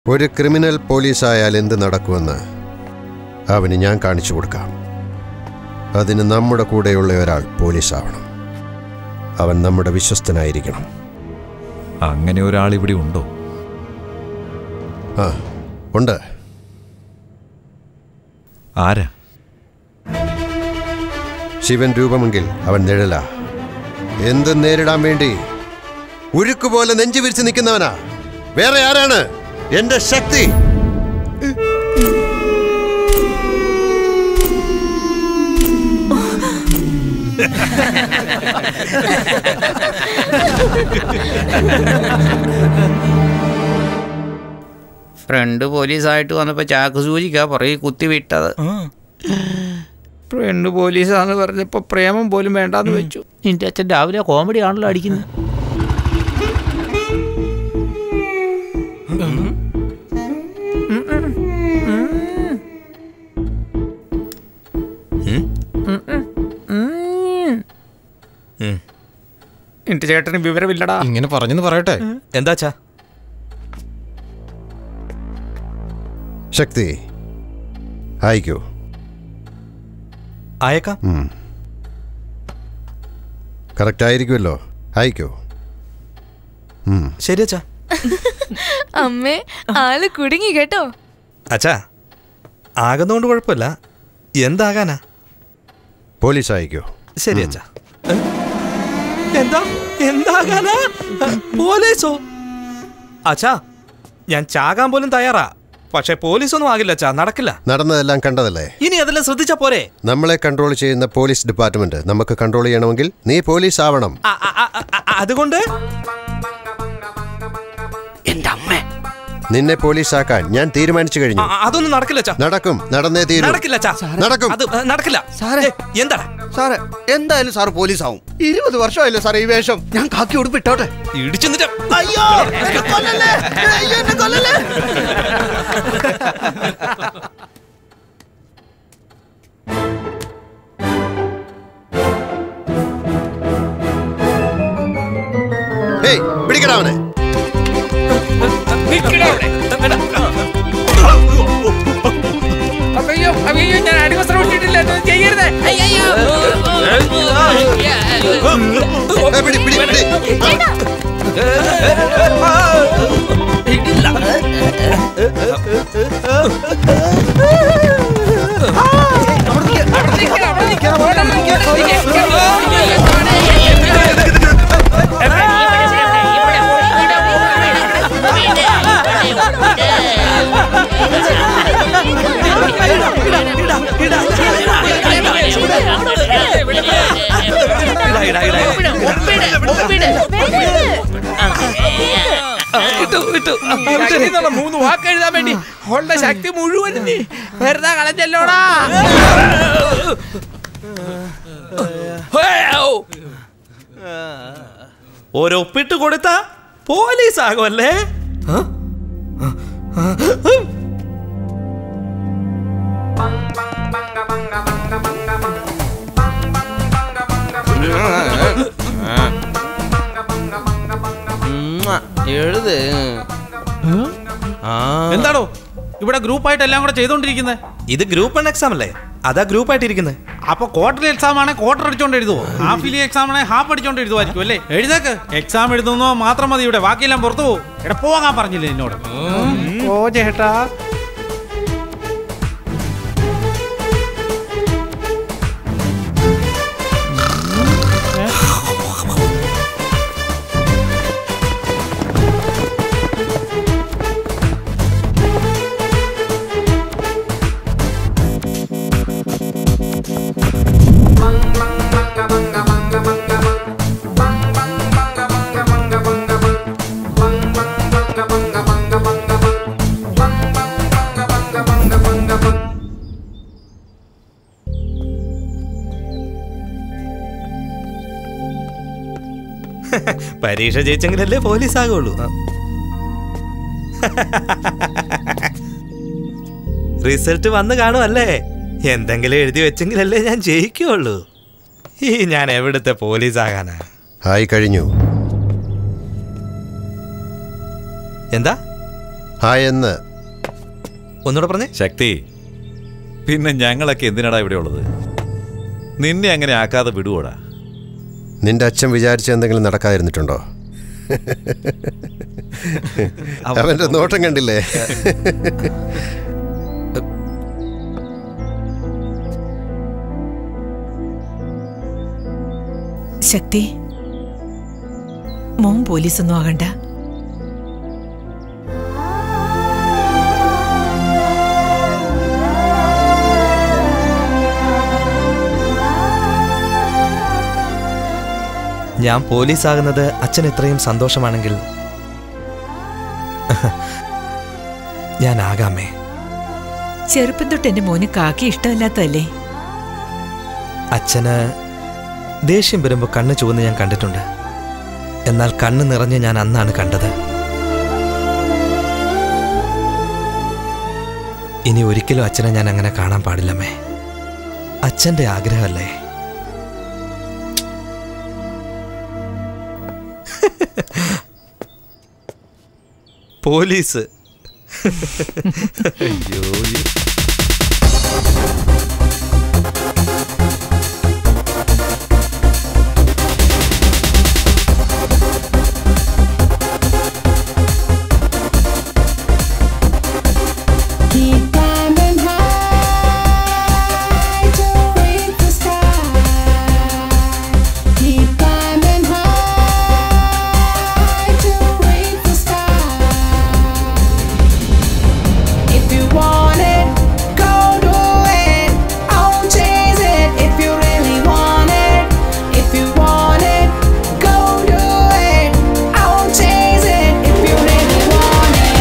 ഒരു ക്രിമിനൽ പോലീസായാൽ എന്ത് നടക്കുമെന്ന് അവന് ഞാൻ കാണിച്ചു കൊടുക്കാം അതിന് നമ്മുടെ കൂടെയുള്ള ഒരാൾ പോലീസാവണം അവൻ നമ്മുടെ വിശ്വസ്തനായിരിക്കണം അങ്ങനെ ഒരാൾ ഇവിടെ ഉണ്ടോ ആ ഉണ്ട് ആരാ ശിവൻ രൂപമെങ്കിൽ അവൻ നിഴല എന്ത് നേരിടാൻ വേണ്ടി ഉരുക്കുപോലെ നെഞ്ചു വിരിച്ച് നിൽക്കുന്നവനാ വേറെ ആരാണ് എന്റെ ശക്തി ഫ്രണ്ട് പോലീസായിട്ട് വന്നപ്പോൾ ചാക്ക് സൂചിക്കാ പുറകെ കുത്തി വിട്ടത് ഫ്രണ്ട് പോലീസാന്ന് പറഞ്ഞപ്പോൾ പ്രേമം പോലും വേണ്ടാന്ന് വെച്ചു നിന്റെ അച്ഛൻ രാവിലെ കോമഡി ആണല്ലോ അടിക്കുന്നത് എന്റെ ചേട്ടന് വിവരമില്ലടാ ഇങ്ങനെ പറഞ്ഞെന്ന് പറയട്ടെ എന്താച്ചാ ശക്തി അയക്കൂ അയക്കാം കറക്റ്റ് ആയിരിക്കുമല്ലോ അയക്കൂ ഉം. ശരി അച്ഛാ അമ്മേ ആള് കുടുങ്ങി കേട്ടോ അച്ഛാ ആകുന്നതുകൊണ്ട് കുഴപ്പമില്ല എന്താകാനാ പോലീസ് അയക്കൂ ശരി അച്ഛാ ഏ? എന്താ എന്താകാനാ പോലീസോ അച്ഛാ ഞാൻ ചാകാൻ പോലും തയ്യാറാ പക്ഷെ പോലീസൊന്നും ആകില്ല അച്ഛാ നടക്കില്ല നടന്നതെല്ലാം കണ്ടതല്ലേ ഇനി അതെല്ലാം ശ്രദ്ധിച്ചാ പോരെ നമ്മളെ കൺട്രോൾ ചെയ്യുന്ന പോലീസ് ഡിപ്പാർട്ട്മെന്റ് നമുക്ക് കൺട്രോൾ ചെയ്യണമെങ്കിൽ നീ പോലീസ് ആവണം അ- അ- അ- അ- അതുകൊണ്ട് എന്റെ അമ്മേ നിന്നെ പോലീസാക്കാൻ ഞാൻ തീരുമാനിച്ചു കഴിഞ്ഞു അ- അതൊന്നും നടക്കില്ല അച്ഛാ നടക്കും നടന്നേ തീരൂ നടക്കില്ല അച്ഛാ നടക്കും അത് ഏ, നടക്കില്ല സാറേ. ഏ, എന്താടാ സാറേ എന്തായാലും സാറ് പോലീസ് ആവും ഇരുപത് വർഷമായില്ലേ സാറേ ഈ വേഷം ഞാൻ കാക്കി ഉടുപ്പ് ഇട്ടോട്ടെ ഇടിച്ചു നിന്നിട്ട് അയ്യോ എന്നെ കൊല്ലല്ലേ അയ്യോ എന്നെ കൊല്ലല്ലേ ഹേയ് പിടിക്കടാ അവനെ അയ്യോ അയ്യോ ഞാൻ അടിവസ്ത്രം ഇട്ടിട്ടില്ല ഇതൊന്നും ചെയ്യരുത് അയ്യോ ഏ, പിടി, പിടി, പിടി. മൂന്ന് വാക്ക് എഴുതാൻ വേണ്ടി ഉള്ള ശക്തി മുഴുവൻ നീ വെറുതെ കളഞ്ഞല്ലോടാ ഒരൊപ്പിട്ട് കൊടുത്ത പോലീസ് ആകുമല്ലേ എഴുത് എന്താണോ ഇവിടെ ഗ്രൂപ്പായിട്ട് എല്ലാം കൂടെ ചെയ്തോണ്ടിരിക്കുന്നത് ഇത് ഗ്രൂപ്പ് വൺ എക്സാം അല്ലേ അതാ ഗ്രൂപ്പ് ആയിട്ടിരിക്കുന്നത് അപ്പൊ ക്വാർട്ടർ എക്സാം ആണെങ്കിൽ ക്വാർട്ടർ അടിച്ചോണ്ട് എഴുതുവോ ഹാഫ് ഇയർലി എക്സാം ആണെങ്കിൽ ഹാഫ് അടിച്ചോണ്ട് എഴുതുമായിരിക്കും അല്ലേ എഴുതേക്ക് എക്സാം എഴുതുന്നോ മാത്രം മതി ഇവിടെ ബാക്കിയെല്ലാം പുറത്തു പോകും ഇവിടെ പോകാൻ പറഞ്ഞില്ലേ എന്നോട് ഓ ചേട്ടാ പരീക്ഷ ജയിച്ചെങ്കിലല്ലേ പോലീസ് ആകുള്ളൂ റിസൾട്ട് വന്ന് കാണുമല്ലേ എന്തെങ്കിലും എഴുതി വെച്ചെങ്കിലല്ലേ ഞാൻ ജയിക്കുള്ളൂ ഈ ഞാൻ എവിടുത്തെ പോലീസ് ആകാനാ ആയി കഴിഞ്ഞു എന്താ ആ എന്ന് ഒന്നുകൂടെ പറഞ്ഞേ ശക്തി പിന്നെ ഞങ്ങളൊക്കെ എന്തിനാടാ ഇവിടെ ഉള്ളത് നിന്നെ അങ്ങനെ ആക്കാതെ വിടുവോടാ നിന്റെ അച്ഛൻ വിചാരിച്ച എന്തെങ്കിലും നടക്കാതിരുന്നിട്ടുണ്ടോ അവന്റെ നോട്ടം കണ്ടില്ലേ ശക്തി മോൻ പോലീസൊന്നും ആകണ്ട ഞാൻ പോലീസാകുന്നത് അച്ഛൻ ഇത്രയും സന്തോഷമാണെങ്കിൽ ഞാൻ ആകാമേ ചെറുപ്പം തൊട്ട് എന്റെ മോന് കാക്കി ഇഷ്ടമല്ലാത്തതല്ലേ അച്ഛന് ദേഷ്യം വരുമ്പോൾ കണ്ണ് ചുവന്ന് ഞാൻ കണ്ടിട്ടുണ്ട് എന്നാൽ കണ്ണ് നിറഞ്ഞ് ഞാൻ അന്നാണ് കണ്ടത് ഇനി ഒരിക്കലും അച്ഛനെ ഞാൻ അങ്ങനെ കാണാൻ പാടില്ലമ്മേ അച്ഛന്റെ ആഗ്രഹമല്ലേ പോലീസ് അയ്യോ ഈ- Keep climbing high to reach the sky. Keep climbing high to reach the sky. If you want it, go do it. I'll chase it if you really want it. If you want it, go do it. I'll chase it if you really want it.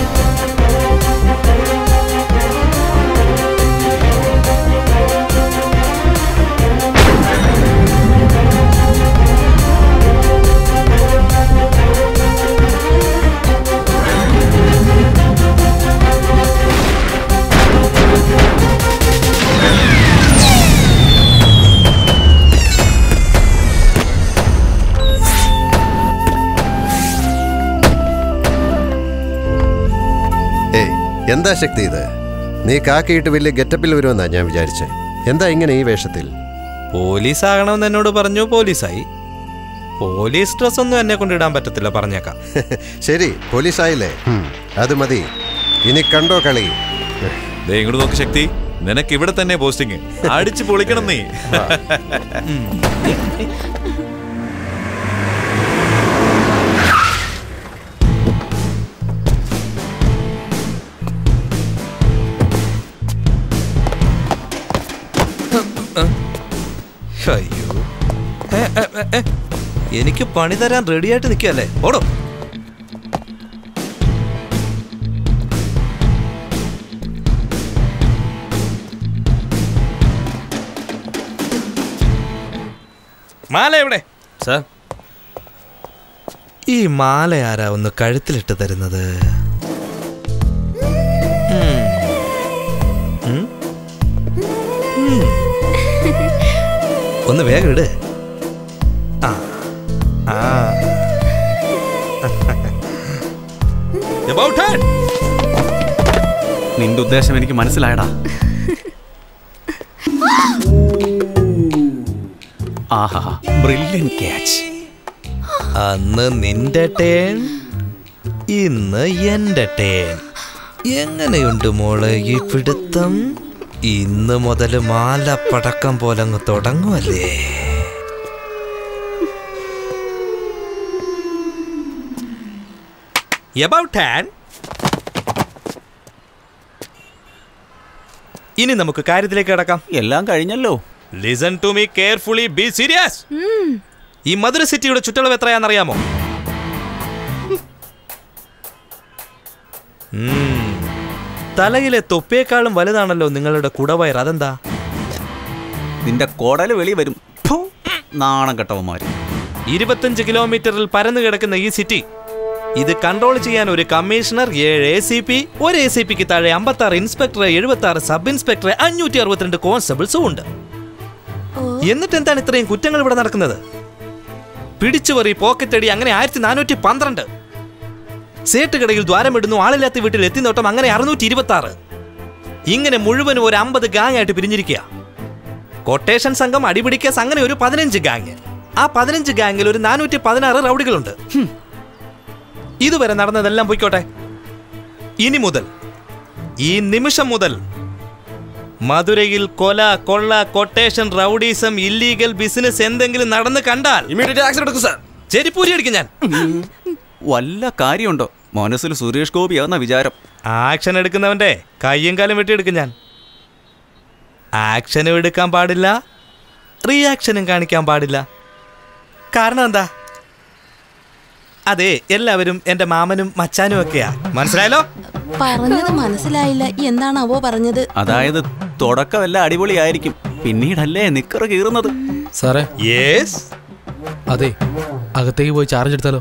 ഏയ് എന്താ ശക്തി ഇത് നീ കാക്കിയിട്ട് വലിയ ഗെറ്റപ്പിൽ വരുമെന്നാ ഞാൻ വിചാരിച്ചേ എന്താ ഇങ്ങനെ ഈ വേഷത്തിൽ പോലീസ് ആകണമെന്ന് എന്നോട് പറഞ്ഞു പോലീസായി പോലീസ് ഡ്രസ് ഒന്നും എന്നെ കൊണ്ട് ഇടാൻ പറ്റത്തില്ല പറഞ്ഞേക്കാം ശരി പോലീസായില്ലേ ഹും, അത് മതി ഇനി കണ്ടോ കളി ദേ ഇങ്ങോട്ട് നോക്ക് ശക്തി നിനക്ക് ഇവിടെ തന്നെ പോസ്റ്റിംഗ് അടിച്ചു പൊളിക്കണം നീ അയ്യോ ഏ, ഏ, ഏ, ഏ. എനിക്ക് പണി തരാൻ റെഡിയായിട്ട് നിൽക്കല്ലേ ഓടോ മാല എവിടെ സാർ ഈ മാല ആരാ ഒന്ന് കഴുത്തിലിട്ട് തരുന്നത് ഉം. ഉം? ഉം. ഒന്ന് വേഗം ഇട് ആ ആ About time. നിന്റെ ഉദ്ദേശം എനിക്ക് മനസ്സിലായടാ ആഹാ ബ്രില്യൻ ക്യാച്ച് അന്ന് നിന്റെ ടേൺ ഇന്ന് എന്റെ ടേൺ എങ്ങനെയുണ്ട് മോളെ ഈ പിടുത്തം ഇന്ന് മുതൽ മാലപ്പടക്കം പോലെ അങ്ങ് തുടങ്ങുമല്ലേ About tan. ഇനി നമുക്ക് കാര്യത്തിലേക്ക് കിടക്കാം എല്ലാം കഴിഞ്ഞല്ലോ listen to me carefully be serious ഈ മധുര സിറ്റിയുടെ ചുറ്റളവ് എത്രയാണെന്നറിയാമോ ഉം. തലയിലെ തൊപ്പേക്കാളും വലുതാണല്ലോ നിങ്ങളുടെ കുടവയർ അതെന്താ നിന്റെ കോടല് വെളി വരും ഫു, നാണം കെട്ടവന്മാര് ഇരുപത്തഞ്ച് കിലോമീറ്ററിൽ പരന്നു കിടക്കുന്ന ഈ സിറ്റി ഇത് കൺട്രോൾ ചെയ്യാൻ ഒരു കമ്മീഷണർ ഏഴ് എ സി പി ഒരു എ സി പിക്ക് താഴെ അമ്പത്തി ആറ് ഇൻസ്പെക്ടർ എഴുപത്തി ആറ് സബ് ഇൻസ്പെക്ടർ അഞ്ഞൂറ്റി അറുപത്തിരണ്ട് കോൺസ്റ്റബിൾസും ഉണ്ട് എന്നിട്ട് എന്താണ് ഇത്രയും കുറ്റങ്ങൾ ഇവിടെ നടക്കുന്നത് പിടിച്ചുപറി പോക്കറ്റടി അങ്ങനെ ആയിരത്തി നാനൂറ്റി പന്ത്രണ്ട് സേട്ട് കടയിൽ ദ്വാരമിടുന്നു ആളില്ലാത്ത വീട്ടിൽ എത്തി നോട്ടം അങ്ങനെ അറുന്നൂറ്റി ഇരുപത്തി ആറ് ഇങ്ങനെ മുഴുവനും ഒരു അമ്പത് ഗാങ് ആയിട്ട് പിരിഞ്ഞിരിക്കുക കൊട്ടേഷൻ സംഘം അടിപിടി കേസ് അങ്ങനെ ഒരു പതിനഞ്ച് ഗാങ് ആ പതിനഞ്ച് ഗാങ്ങിൽ ഒരു നാനൂറ്റി പതിനാറ് റൗഡികളുണ്ട് ഹും. ഇതുവരെ നടന്നതെല്ലാം പോയിക്കോട്ടെ ഇനി മുതൽ ഈ നിമിഷം മുതൽ മധുരയിൽ കൊല കൊള്ള കൊട്ടേഷൻ റൗഡീസം ഇല്ലീഗൽ ബിസിനസ് എന്തെങ്കിലും നടന്ന് കണ്ടാൽ ചെരിപ്പൂരി അടിക്കും ഞാൻ വല്ല കാര്യമുണ്ടോ മനസ്സിൽ സുരേഷ് ഗോപിയാവുന്ന വിചാരം ആക്ഷൻ എടുക്കുന്നവന്റെ കയ്യും കാലും വെട്ടിയെടുക്കും ഞാൻ ആക്ഷനും എടുക്കാൻ പാടില്ല റിയാക്ഷനും കാണിക്കാൻ പാടില്ല കാരണം എന്താ അതെ എല്ലാവരും എന്റെ മാമനും മച്ചാനും ഒക്കെയാ മനസ്സിലായല്ലോ പറഞ്ഞത് മനസ്സിലായില്ല എന്താണാവോ പറഞ്ഞത് അതായത് തുടക്കമെല്ലാം അടിപൊളിയായിരിക്കും പിന്നീടല്ലേ നിക്കറ് കീറുന്നത് സാറേ യെസ് അതെ അകത്തേക്ക് പോയി ചാർജ് എടുത്താലോ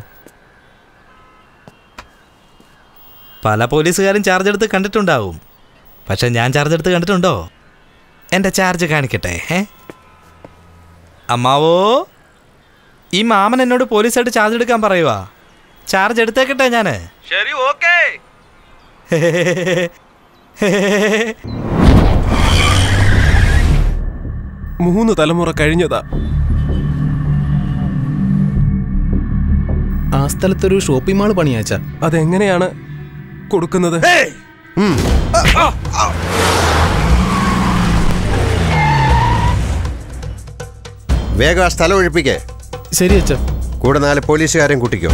പല പോലീസുകാരും ചാർജ് എടുത്ത് കണ്ടിട്ടുണ്ടാവും പക്ഷെ ഞാൻ ചാർജ് എടുത്ത് കണ്ടിട്ടുണ്ടോ എൻ്റെ ചാർജ് കാണിക്കട്ടെ ഏ അമ്മാവോ ഈ മാമൻ എന്നോട് പോലീസായിട്ട് ചാർജ് എടുക്കാൻ പറയുവാ ചാർജ് എടുത്തേക്കട്ടെ ഞാൻ ശരി ഓക്കേ മൂന്ന് തലമുറ കഴിഞ്ഞതാ ആ സ്ഥലത്തൊരു ഷോപ്പിംഗ് മാൾ പണിയാച്ച അതെങ്ങനെയാണ് കൊടുക്കുന്നത് വേഗം ആ സ്ഥലം ഒഴിപ്പിക്കേ ശരി അച്ഛ കൂടെ നാല് പോലീസുകാരെയും കൂട്ടിക്കോ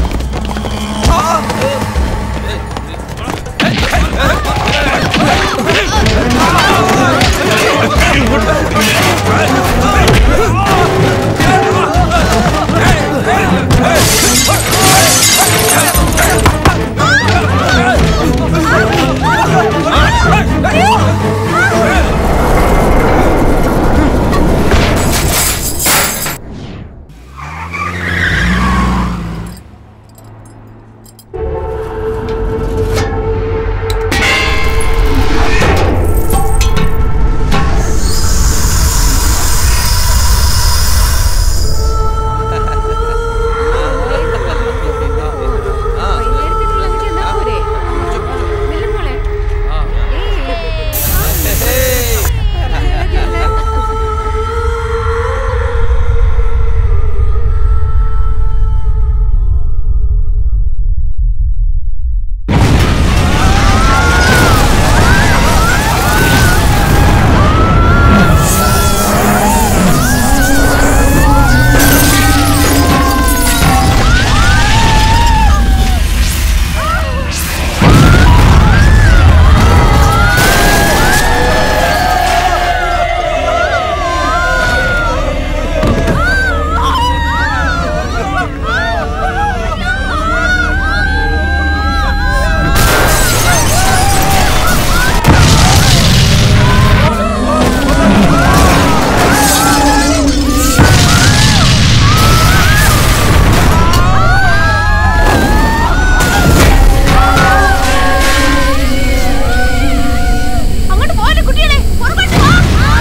അങ്ങോട്ട് പോലെ കുട്ടികളെ പുറകോട്ട് വാ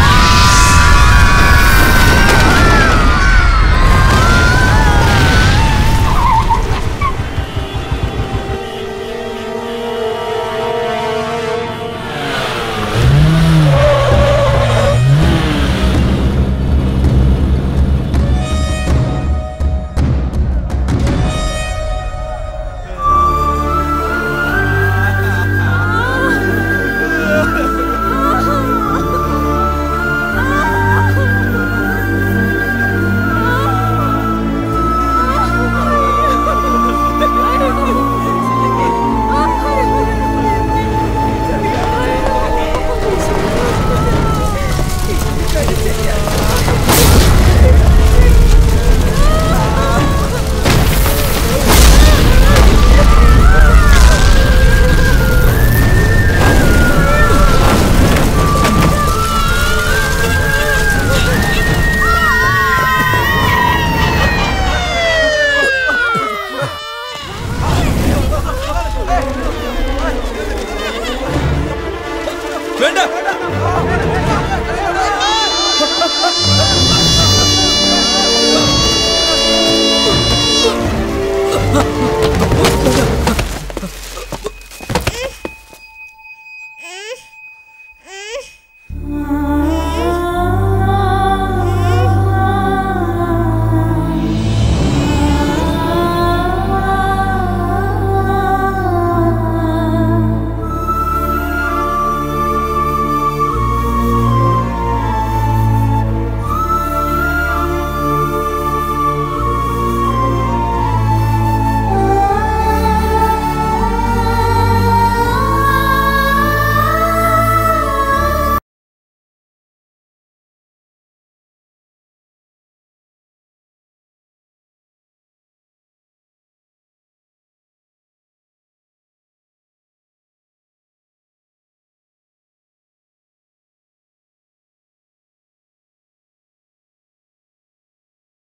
വേണ്ട ആ